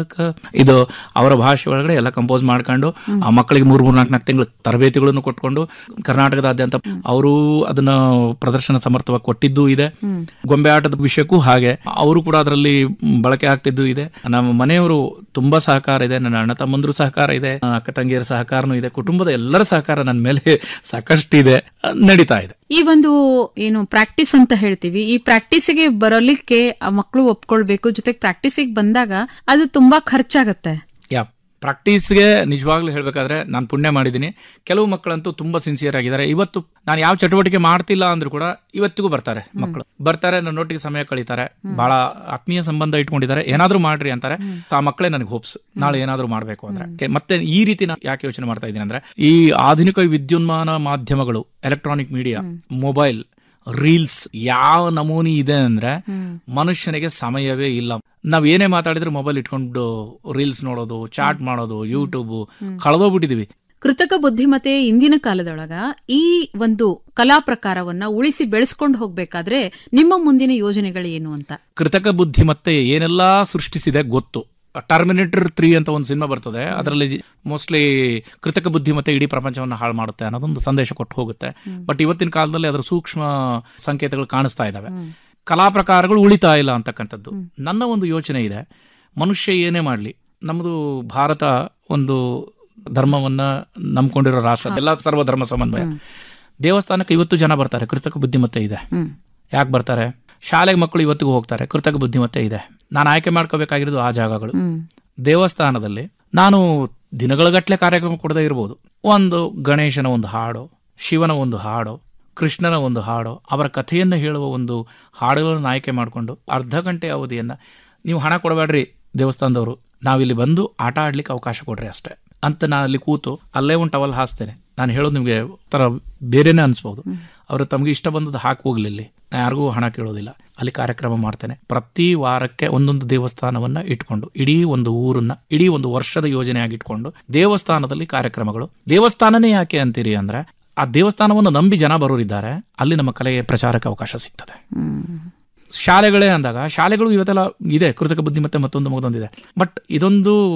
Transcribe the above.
ಮೂಲಕ ಇದು ಅವರ ಭಾಷೆ ಒಳಗಡೆ ಎಲ್ಲ ಕಂಪೋಸ್ ಮಾಡ್ಕೊಂಡು ಆ ಮಕ್ಕಳಿಗೆ ಮೂರ್ ಮೂರ್ ನಾಲ್ಕು ನಾಲ್ಕು ತಿಂಗಳು ತರಬೇತಿಗಳನ್ನು ಕೊಟ್ಕೊಂಡು ಕರ್ನಾಟಕದಾದ್ಯಂತ ಅವರು ಅದನ್ನ ಪ್ರದರ್ಶನ ಸಮರ್ಥವಾಗಿ ಕೊಟ್ಟಿದ್ದು ಇದೆ ಗೊಂಬೆ ಆಟದ ವಿಷಯಕ್ಕೂ ಹಾಗೆ ಅವರು ಕೂಡ ಅದರಲ್ಲಿ ಬಳಕೆ ಆಗ್ತಿದ್ದು ಇದೆ ನಮ್ಮ ಮನೆಯವರು ತುಂಬಾ ಸಹಕಾರ ಇದೆ ನನ್ನ ಅಣ್ಣ ತಮ್ಮಂದ್ರು ಸಹಕಾರ ಇದೆ ಅಕ್ಕ ತಂಗಿಯರ ಸಹಕಾರನೂ ಇದೆ ಕುಟುಂಬದ ಎಲ್ಲರ ಸಹಕಾರ ನನ್ನ ಮೇಲೆ ಸಾಕಷ್ಟಿದೆ ನಡೀತಾ ಇದೆ ಈ ಒಂದು ಏನು ಪ್ರಾಕ್ಟೀಸ್ ಅಂತ ಹೇಳ್ತೀವಿ ಈ ಪ್ರಾಕ್ಟೀಸಿಗೆ ಬರಲಿಕ್ಕೆ ಆ ಮಕ್ಕಳು ಒಪ್ಕೊಳ್ಬೇಕು ಜೊತೆಗೆ ಪ್ರಾಕ್ಟೀಸಿಗೆ ಬಂದಾಗ ಅದು ತುಂಬಾ ಖರ್ಚಾಗತ್ತೆ ಯಾ ಪ್ರಾಕ್ಟೀಸ್ಗೆ ನಿಜವಾಗ್ಲೂ ಹೇಳ್ಬೇಕಾದ್ರೆ ನಾನು ಪುಣ್ಯ ಮಾಡಿದ್ದೀನಿ ಕೆಲವು ಮಕ್ಕಳಂತೂ ತುಂಬಾ ಸಿನ್ಸಿಯರ್ ಆಗಿದ್ದಾರೆ ಇವತ್ತು ನಾನು ಯಾವ ಚಟುವಟಿಕೆ ಮಾಡ್ತಿಲ್ಲ ಅಂದ್ರೂ ಕೂಡ ಇವತ್ತಿಗೂ ಬರ್ತಾರೆ ಮಕ್ಕಳು ಬರ್ತಾರೆ ನನ್ನ ಒಟ್ಟಿಗೆ ಸಮಯ ಕಳೀತಾರೆ ಬಹಳ ಆತ್ಮೀಯ ಸಂಬಂಧ ಇಟ್ಕೊಂಡಿದ್ದಾರೆ ಏನಾದ್ರೂ ಮಾಡ್ರಿ ಅಂತಾರೆ ಆ ಮಕ್ಕಳೇ ನನಗೆ ಹೋಪ್ಸ್ ನಾಳೆ ಏನಾದ್ರೂ ಮಾಡ್ಬೇಕು ಅಂದ್ರೆ ಕೆ- ಮತ್ತೆ ಈ ರೀತಿ ನಾನು ಯಾಕೆ ಯೋಚನೆ ಮಾಡ್ತಾ ಇದ್ದೀನಿ ಅಂದ್ರೆ ಈ ಆಧುನಿಕ ವಿದ್ಯುನ್ಮಾನ ಮಾಧ್ಯಮಗಳು ಎಲೆಕ್ಟ್ರಾನಿಕ್ ಮೀಡಿಯಾ ಮೊಬೈಲ್ ರೀಲ್ಸ್ ಯಾವ ನಮೂನಿ ಇದೆ ಅಂದ್ರೆ ಮನುಷ್ಯನಿಗೆ ಸಮಯವೇ ಇಲ್ಲ ನಾವ್ ಏನೇ ಮಾತಾಡಿದ್ರೆ ಮೊಬೈಲ್ ಇಟ್ಕೊಂಡು ರೀಲ್ಸ್ ನೋಡೋದು ಚಾಟ್ ಮಾಡೋದು ಯೂಟ್ಯೂಬ್ ಕಳೆದೋಗ್ಬಿಟ್ಟಿದೀವಿ ಕೃತಕ ಬುದ್ಧಿಮತ್ತೆ ಇಂದಿನ ಕಾಲದೊಳಗ ಈ ಒಂದು ಕಲಾ ಪ್ರಕಾರವನ್ನ ಉಳಿಸಿ ಬೆಳೆಸ್ಕೊಂಡು ಹೋಗ್ಬೇಕಾದ್ರೆ ನಿಮ್ಮ ಮುಂದಿನ ಯೋಜನೆಗಳು ಏನು ಅಂತ ಕೃತಕ ಬುದ್ಧಿಮತ್ತೆ ಏನೆಲ್ಲಾ ಸೃಷ್ಟಿಸಿದೆ ಗೊತ್ತು ಟರ್ಮಿನೇಟರ್ ತ್ರೀ ಅಂತ ಒಂದು ಸಿನಿಮಾ ಬರ್ತದೆ ಅದರಲ್ಲಿ ಮೋಸ್ಟ್ಲಿ ಕೃತಕ ಬುದ್ಧಿಮತ್ತೆ ಇಡೀ ಪ್ರಪಂಚವನ್ನು ಹಾಳು ಮಾಡುತ್ತೆ ಅನ್ನೋದೊಂದು ಸಂದೇಶ ಕೊಟ್ಟು ಹೋಗುತ್ತೆ ಬಟ್ ಇವತ್ತಿನ ಕಾಲದಲ್ಲಿ ಅದರ ಸೂಕ್ಷ್ಮ ಸಂಕೇತಗಳು ಕಾಣಿಸ್ತಾ ಇದ್ದಾವೆ ಕಲಾ ಪ್ರಕಾರಗಳು ಉಳಿತಾ ಇಲ್ಲ ಅಂತಕ್ಕಂಥದ್ದು ನನ್ನ ಒಂದು ಯೋಚನೆ ಇದೆ ಮನುಷ್ಯ ಏನೇ ಮಾಡಲಿ ನಮ್ಮದು ಭಾರತ ಒಂದು ಧರ್ಮವನ್ನ ನಂಬ್ಕೊಂಡಿರೋ ರಾಷ್ಟ್ರ ಎಲ್ಲ ಸರ್ವ ಧರ್ಮ ಸಮನ್ವಯ ದೇವಸ್ಥಾನಕ್ಕೆ ಇವತ್ತು ಜನ ಬರ್ತಾರೆ ಕೃತಕ ಬುದ್ಧಿಮತ್ತೆ ಇದೆ ಹ್ಮ್ ಯಾಕೆ ಬರ್ತಾರೆ ಶಾಲೆಗೆ ಮಕ್ಕಳು ಇವತ್ತಿಗೂ ಹೋಗ್ತಾರೆ ಕೃತಕ ಬುದ್ಧಿಮತ್ತೆ ಇದೆ ನಾನು ಆಯ್ಕೆ ಮಾಡ್ಕೋಬೇಕಾಗಿರೋದು ಆ ಜಾಗಗಳು ಹ್ಮ್ ದೇವಸ್ಥಾನದಲ್ಲಿ ನಾನು ದಿನಗಳ ಗಟ್ಟಲೆ ಕಾರ್ಯಕ್ರಮ ಕೊಡದೇ ಇರ್ಬೋದು ಒಂದು ಗಣೇಶನ ಒಂದು ಹಾಡು ಶಿವನ ಒಂದು ಹಾಡು ಕೃಷ್ಣನ ಒಂದು ಹಾಡು ಅವರ ಕಥೆಯನ್ನು ಹೇಳುವ ಒಂದು ಹಾಡುಗಳನ್ನು ಆಯ್ಕೆ ಮಾಡಿಕೊಂಡು ಅರ್ಧ ಗಂಟೆ ಅವಧಿಯನ್ನ ನೀವು ಹಣ ಕೊಡಬೇಡ್ರಿ ದೇವಸ್ಥಾನದವರು ನಾವಿಲ್ಲಿ ಬಂದು ಆಟ ಆಡ್ಲಿಕ್ಕೆ ಅವಕಾಶ ಕೊಡ್ರಿ ಅಷ್ಟೇ ಅಂತ ನಾನು ಅಲ್ಲಿ ಕೂತು ಅಲ್ಲೇ ಒಂದು ಟವಲ್ ಹಾಸ್ತೇನೆ ನಾನು ಹೇಳೋದು ನಿಮಗೆ ತರ ಬೇರೆನೇ ಅನ್ಸ್ಬೋದು ಅವರು ತಮಗೆ ಇಷ್ಟ ಬಂದದ್ದು ಹಾಕಿ ಹೋಗ್ಲಿ ಇಲ್ಲಿ ನಾನು ಯಾರಿಗೂ ಹಣ ಕೇಳೋದಿಲ್ಲ ಅಲ್ಲಿ ಕಾರ್ಯಕ್ರಮ ಮಾಡ್ತೇನೆ ಪ್ರತಿ ವಾರಕ್ಕೆ ಒಂದೊಂದು ದೇವಸ್ಥಾನವನ್ನ ಇಟ್ಕೊಂಡು ಇಡೀ ಒಂದು ಊರನ್ನ ಇಡೀ ಒಂದು ವರ್ಷದ ಯೋಜನೆಯಾಗಿ ಇಟ್ಕೊಂಡು ದೇವಸ್ಥಾನದಲ್ಲಿ ಕಾರ್ಯಕ್ರಮಗಳು ದೇವಸ್ಥಾನನೇ ಯಾಕೆ ಅಂತೀರಿ ಅಂದ್ರೆ ಆ ದೇವಸ್ಥಾನವನ್ನು ನಂಬಿ ಜನ ಬರೋರಿದ್ದಾರೆ ಅಲ್ಲಿ ನಮ್ಮ ಕಲೆಗೆ ಪ್ರಚಾರಕ್ಕೆ ಅವಕಾಶ ಸಿಗ್ತದೆ ಹ್ಮ್ ಶಾಲೆಗಳೇ ಅಂದಾಗ ಶಾಲೆಗಳು ಇವತ್ತೆಲ್ಲ ಇದೆ ಕೃತಕ ಬುದ್ಧಿಮತ್ತೆ ಮತ್ತೊಂದು ಮಗದೊಂದಿದೆ ಬಟ್ ಇದೊಂದು